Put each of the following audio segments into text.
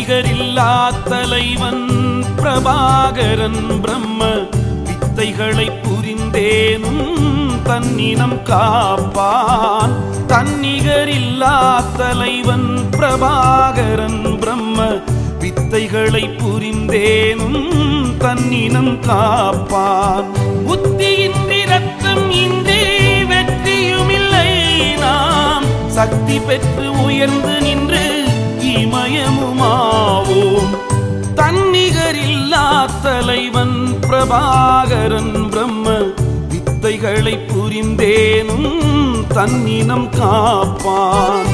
தன்னிகரில்லா தலைவன் பிரபாகரன் பிரம்ம வித்தைகளை புரிந்தேனும் தன்னினம் காப்பான் தன்னிகரில்லா தலைவன் பிரபாகரன் பிரம்ம வித்தைகளை புரிந்தேனும் தன்னினம் காப்பான் புத்தியின்றி ரத்தம் இன்றி வெற்றியுமில்லை நாம் சக்தி பெற்று உயர்ந்து நின்று இமயமுமாவோம் தன்னிகரில்லா தலைவன் பிரபாகரன் பிரம்ம வித்தைகளை புரிந்தேனும் தன்னினம் காப்பான்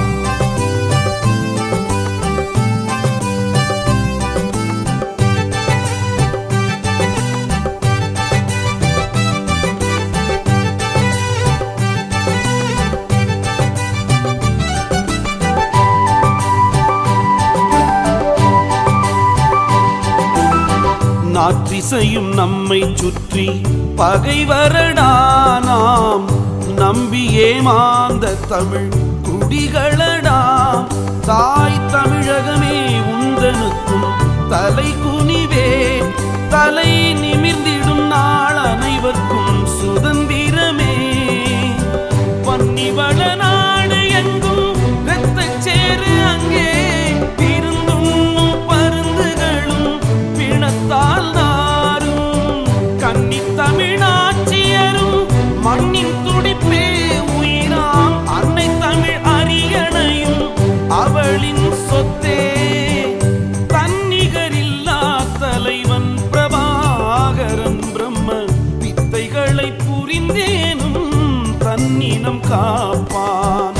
நாற்றிசையும் நம்மை சுற்றி பகைவரடா நாம் நம்பி ஏமாந்த தமிழ் குடிகளடாம் தாய் தமிழகமே உந்தனுக்கும் தலை குனிவே தலை நிமிர்ந்திடும் நாள் அனைவர்க்கும் சுதந்திரமே பன்னிவள நாடு எங்கும் இரத்தச் சேறு அங்கே இருந்துண்ணும் பருந்துகளும் பிணத்தால் நாரும் கன்னி தமிழாட்சியரும் மண்ணின் துடிப்பே உயிராம் அன்னை தமிழ் அரியணையும் அவளின் சொத்தே தன்னிகரில்லா தலைவன் பிரபாகரன் பிரம்ம வித்தைகளை புரிந்தேனும் தன்னினம் காப்பான்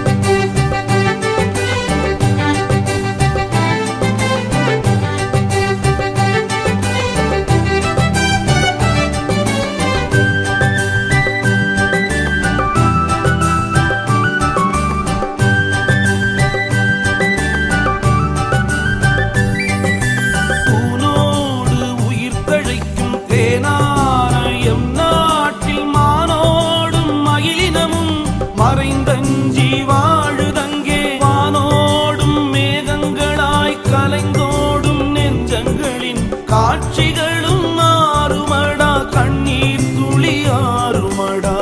பூனோடு உயிர் தழைக்கும் தேனாலயம் நாட்டில் மானோடும் மகிழினமும் மறைந்தஞ்சி வாழுதங்கே வானோடும் மேகங்களாய் கலைந்தோடும் நெஞ்சங்களின் காட்சிகளும் மாறுமடா கண்ணீர் துளி ஆறுமடா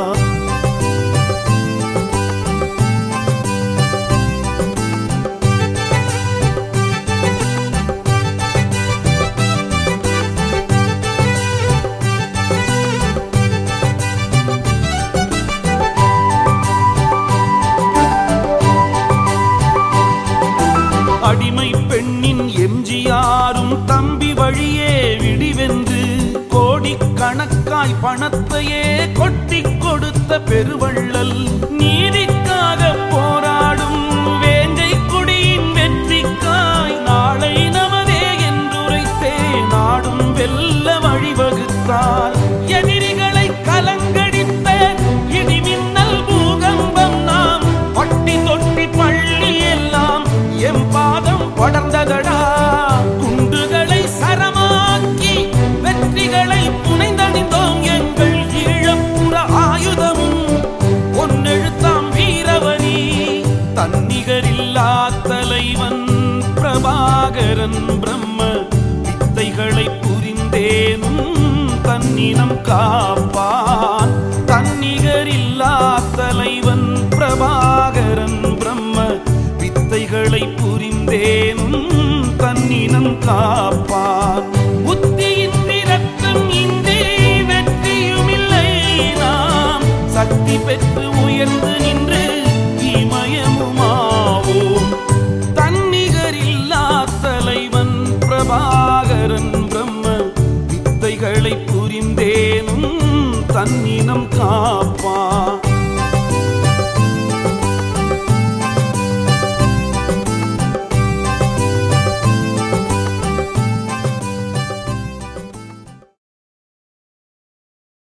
அடிமை பெண்ணின் எம்ஜிஆரும் தம்பி வழியே விடிவென்று கோடிக்கணக்காய் பணத்தையே கொட்டி கொடுத்த பெருவள்ளல் நீதிக்காக போராடும் வேங்கை குடியின் வெற்றிக்காய் நாளை நமதே என்றுரைத்தே நாடும் வெல்ல வழிவகுத்தார் எதிரிகளை கலங்கடித்த இடிமின்னல் பூகம்பம் நாம் பட்டி தொட்டி பள்ளி எல்லாம் எம் பாதம் படர்ந்ததடா குண்டுகளை சரமாக்கி வெற்றிகளை புனைந்தணிந்தோம் எங்கள் ஈழப்புற ஆயுதமும் பொன்னெழுத்தாம் வீரவரி தன்னிகரில்லா தலைவன் பிரபாகரன் பிரம்ம வித்தைகளை புரிந்தேனும் தன்னினம் காப்பான் தன்னிகரில்லா தலைவன் பிரபாகரன் பிரம்ம வித்தைகளை புரிந்தேனும் தன்னினம் காப்பான் புத்தியின்றி ரத்தம் இன்றி வெற்றியுமில்லை நாம் சக்தி பெற்று உயர்ந்து நின்று இமயமுமாவோம் தன்னிகரில்லா தலைவன் பிரபாகரன் பிரம்ம வித்தைகளை புரிந்தேனும் தன்னினம் காப்பான்